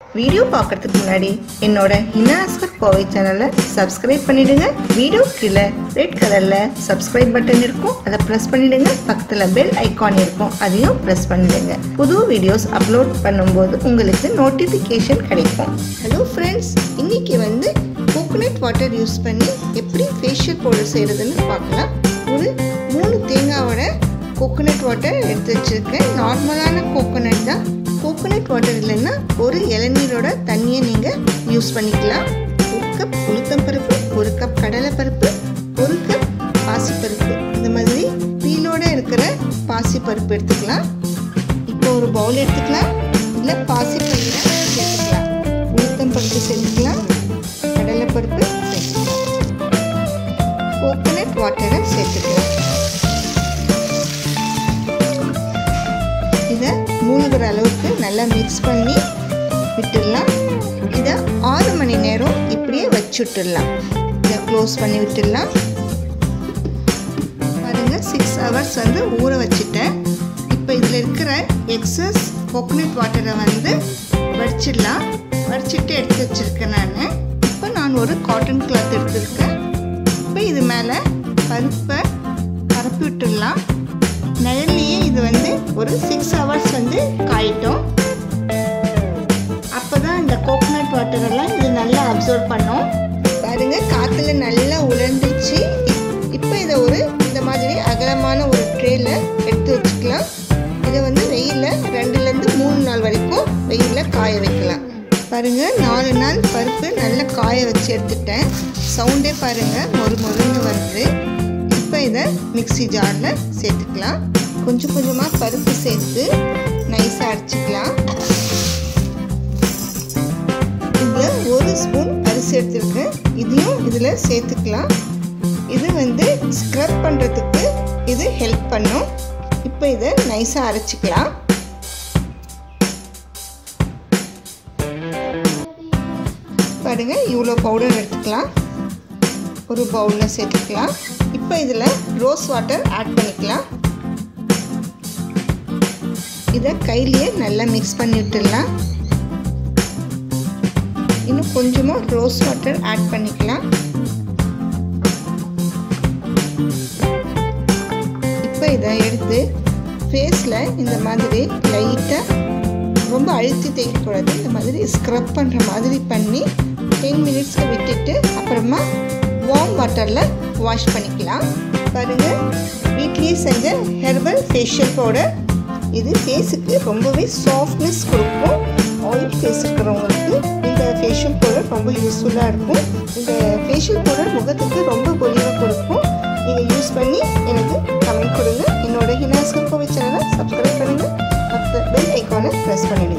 video பார்க்கறதுக்கு முன்னாடி என்னோட ஹினாஸ்கர் கோவை சேனலை சப்ஸ்கிரைப் பண்ணிடுங்க வீடியோ கீழே ரெட் கலர்ல சப்ஸ்கிரைப் பட்டன் இருக்கும் அதை ப்ரெஸ் பண்ணிடுங்க பக்கத்துல பெல் ஐகான் இருக்கும் அதையும் ப்ரெஸ் பண்ணிடுங்க புது வீடியோஸ் அப்லோட் பண்ணும்போது உங்களுக்கு நோட்டிஃபிகேஷன் கிடைக்கும் ஹலோ ஃப்ரெண்ட்ஸ் இன்னைக்கு வந்து கோகோனட் வாட்டர் யூஸ் பண்ணி எப்படி ஃபேஷியல் பவுடர் செய்கிறதுன்னு பார்க்கலாம் ஒரு மூணு தேங்காவோட கோகோனட் வாட்டர் எடுத்து வச்சுருக்கேன் நார்மலான கோகோனட் தான் கோகோனட் வாட்டர் இல்லைன்னா ஒரு இளநீரோட தண்ணியை நீங்கள் யூஸ் பண்ணிக்கலாம் ஒரு கப் உளுத்தம்பருப்பு ஒரு கப் கடலைப்பருப்பு ஒரு கப் பாசிப்பருப்பு இந்த மாதிரி பீலோட இருக்கிற பாசிப்பருப்பு எடுத்துக்கலாம் இப்போ ஒரு பவுல் எடுத்துக்கலாம் இல்லை பாசிப்பயிரை சேர்த்துக்கலாம் உளுத்தம்பருப்பு சேர்த்துக்கலாம் கடலைப்பருப்பு சேர்த்துக்கலாம் கோகோனட் வாட்டரை சேர்த்துக்கலாம் இதை மூழ்கிற அளவுக்கு நல்லா மிக்ஸ் பண்ணி விட்டுடலாம் இதை ஆறு மணி நேரம் இப்படியே வச்சு விட்டுடலாம் இதை க்ளோஸ் பண்ணி விட்டுடலாம் பாருங்கள் சிக்ஸ் ஹவர்ஸ் வந்து ஊற வச்சுட்டேன் இப்போ இதில் இருக்கிற எக்ஸஸ் கோகோனட் வாட்டரை வந்து வடிச்சிடலாம் வடிச்சிட்டு எடுத்து வச்சுருக்கேன் நான் இப்போ நான் ஒரு காட்டன் கிளாத் எடுத்துருக்கேன் இப்போ இது மேலே பருப்பை பரப்பி விட்டுடலாம் நிழல்லையே இது வந்து ஒரு சிக்ஸ் ஹவர்ஸ் வந்து காயிட்டோம் அப்போ தான் இந்த கோகோனட் வாட்டர் எல்லாம் இது நல்லா அப்சர்வ் பண்ணும் பாருங்க காற்றுல நல்லா உலர்ந்துச்சு இப்போ இதை ஒரு இந்த மாதிரி அகலமான ஒரு ட்ரேல எடுத்து வச்சுக்கலாம் இதை வந்து வெயிலில் ரெண்டுலேருந்து மூணு நாள் வரைக்கும் வெயிலில் காய வைக்கலாம் பாருங்க நாலு நாள் பருப்பு நல்லா காய வச்சு எடுத்துட்டேன் சவுண்டே பாருங்க மொறு மொறுன்னு வருது இப்போ இதை மிக்சி ஜாரில் சேர்த்துக்கலாம் கொஞ்சம் கொஞ்சமாக பருப்பு சேர்த்து நைஸாக அரைச்சிக்கலாம் இதில் ஒரு ஸ்பூன் அரிசி எடுத்துருக்கேன் இதையும் இதில் சேர்த்துக்கலாம் இது வந்து ஸ்க்ரப் பண்ணுறதுக்கு இது ஹெல்ப் பண்ணும் இப்போ இதை நைஸாக அரைச்சிக்கலாம் பாருங்க இவ்வளோ பவுடர் எடுத்துக்கலாம் ஒரு பவுலில் சேர்த்துக்கலாம் இப்போ இதில் ரோஸ் வாட்டர் ஆட் பண்ணிக்கலாம் இதை கையிலேயே நல்லா மிக்ஸ் பண்ணி விட்டுடலாம் இன்னும் கொஞ்சமாக ரோஸ் வாட்டர் ஆட் பண்ணிக்கலாம் இப்போ இதை எடுத்து ஃபேஸில் இந்த மாதிரி லைட்டாக ரொம்ப அழுத்தி தேய்க்கக்கூடாது இந்த மாதிரி ஸ்க்ரப் பண்ணுற மாதிரி பண்ணி டென் மினிட்ஸ்க்கு விட்டுட்டு அப்புறமா வார்ம் வாட்டரில் வாஷ் பண்ணிக்கலாம் பாருங்கள் வீட்லேயே செஞ்ச ஹெர்பல் ஃபேஷியல் பவுடர் இது ஃபேஸுக்கு ரொம்பவே சாஃப்ட்னஸ் கொடுக்கும் ஆயில் ஃபேஸ் இருக்கிறவங்களுக்கு இந்த ஃபேஷியல் பவுடர் ரொம்ப யூஸ்ஃபுல்லாக இருக்கும் இந்த ஃபேஷியல் பவுடர் முகத்துக்கு ரொம்ப பொலிவாக கொடுக்கும் நீங்கள் யூஸ் பண்ணி எனக்கு கமெண்ட் கொடுங்க என்னோட ஹினாஸ்கர் கோவை சேனலை சப்ஸ்கிரைப் பண்ணுங்கள் மற்ற பெல் ஐக்கானை ப்ரெஸ் பண்ணிடுங்க